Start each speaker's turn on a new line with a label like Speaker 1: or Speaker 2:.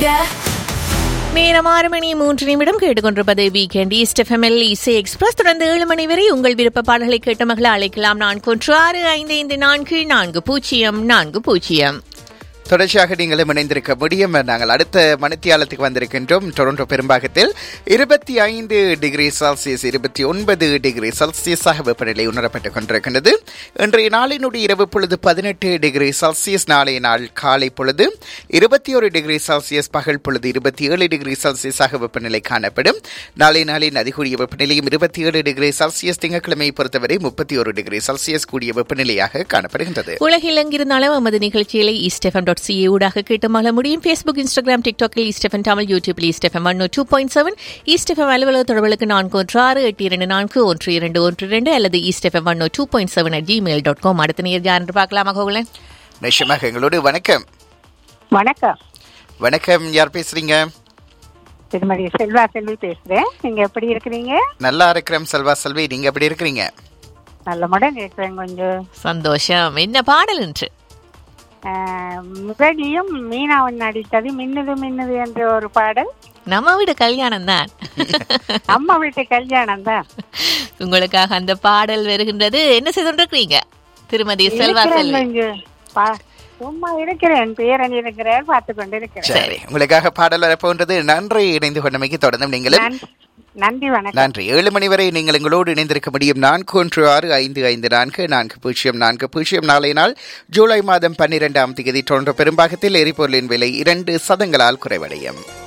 Speaker 1: நேரம் ஆறு மணி மூன்று நிமிடம் கேட்டுக்கொண்டிருப்பது வீக்கெண்ட் ஈஸ்ட் எஃப்எம்எல் இசை எக்ஸ்பிரஸ் தொடர்ந்து ஏழு மணி வரை உங்கள் விருப்ப பாடல்களை கேட்ட மகளை அழைக்கலாம் நான்கு ஒன்று ஆறு ஐந்து ஐந்து நான்கு நான்கு பூஜ்ஜியம் நான்கு பூஜ்ஜியம்
Speaker 2: தொடர்ச்சியாக நீங்களும் இணைந்திருக்க முடியும் நாங்கள் அடுத்த மணித்தியாலத்துக்கு வந்திருக்கின்றோம் டொரண்டோ பெரும்பாகத்தில் இருபத்தி ஐந்து டிகிரி செல்சியஸ் இருபத்தி ஒன்பது டிகிரி செல்சியஸாக வெப்பநிலை உணரப்பட்டுக் கொண்டிருக்கின்றது இன்றைய நாளினுடைய இரவு பொழுது பதினெட்டு டிகிரி செல்சியஸ் நாளைய நாள் காலை பொழுது இருபத்தி ஒரு டிகிரி செல்சியஸ் பகல் பொழுது இருபத்தி ஏழு டிகிரி செல்சியஸாக வெப்பநிலை காணப்படும் நாளைய நாளின் அதிகூடிய வெப்பநிலையும் இருபத்தி ஏழு டிகிரி செல்சியஸ் திங்கட்கிழமையை பொறுத்தவரை முப்பத்தி ஒரு டிகிரி செல்சியஸ் கூடிய வெப்பநிலையாக காணப்படுகின்றது
Speaker 1: உலகில் எங்கிருந்தாலும் நமது நிகழ்ச்சிகளை ஈஸ்ட் எஃப்எம் டாட் சிஏ ஊடாக கேட்டு மகள முடியும் ஃபேஸ்புக் இன்ஸ்டாகிராம் டிக்டாக்கில் ஈஸ்ட் எஃப்எம் தமிழ் யூடியூபில் East FM one two point seven East FM அலுவலக தொடர்புகளுக்கு நான்கு ஒன்று ஆறு எட்டு இரண்டு நான்கு ஒன்று இரண்டு ஒன்று இரண்டு அல்லது East FM one two point seven at Gmail dot com அடுத்த நேர் யார் என்று பார்க்கலாமா கோகுலன்
Speaker 2: நிச்சயமாக எங்களோடு வணக்கம்
Speaker 3: வணக்கம்
Speaker 2: வணக்கம் யார் பேசுறீங்க
Speaker 3: திருமதி செல்வா செல்வி பேசுறேன் நீங்க எப்படி இருக்கிறீங்க
Speaker 2: நல்லா இருக்கிறேன் செல்வா செல்வி நீங்க எப்படி இருக்கிறீங்க
Speaker 3: நல்ல முடன் இருக்கிறேன் கொஞ்சம்
Speaker 1: சந்தோஷம் என்ன பாடல் என்று
Speaker 3: ஆஹ், முரளியும் மீனாவும் நடித்தது மின்னுது மின்னுது என்ற ஒரு பாடல்
Speaker 1: நம்ம வீடு கல்யாணம் தான்
Speaker 3: அம்மா வீட்டு கல்யாணம் தான்
Speaker 1: உங்களுக்காக அந்த பாடல் வருகின்றது என்ன செய்து கொண்டிருக்கிறீங்க திருமதி செல்வா
Speaker 3: இருக்கிறேன்
Speaker 1: செல்வி
Speaker 3: கொஞ்சம் பா- சும்மா இருக்கிறேன் பேரன் இருக்கிறேன் பார்த்து கொண்டு இருக்கிறேன்
Speaker 2: சரி உங்களுக்காக பாடல் வரப்போன்றது நன்றி இணைந்து கொண்டமைக்கு தொடர்ந்தும் நீங்களும்
Speaker 3: நன்- நன்றி வணக்கம்
Speaker 2: நன்றி ஏழு மணி வரை நீங்கள் எங்களோடு இணைந்திருக்க முடியும் நான்கு ஒன்று ஆறு ஐந்து ஐந்து நான்கு நான்கு பூஜ்ஜியம் நான்கு பூஜ்ஜியம் நாளை நாள் ஜூலை மாதம் பன்னிரெண்டாம் தேதி டொரண்டோ பெரும்பாகத்தில் எரிபொருளின் விலை இரண்டு சதங்களால் குறைவடையும்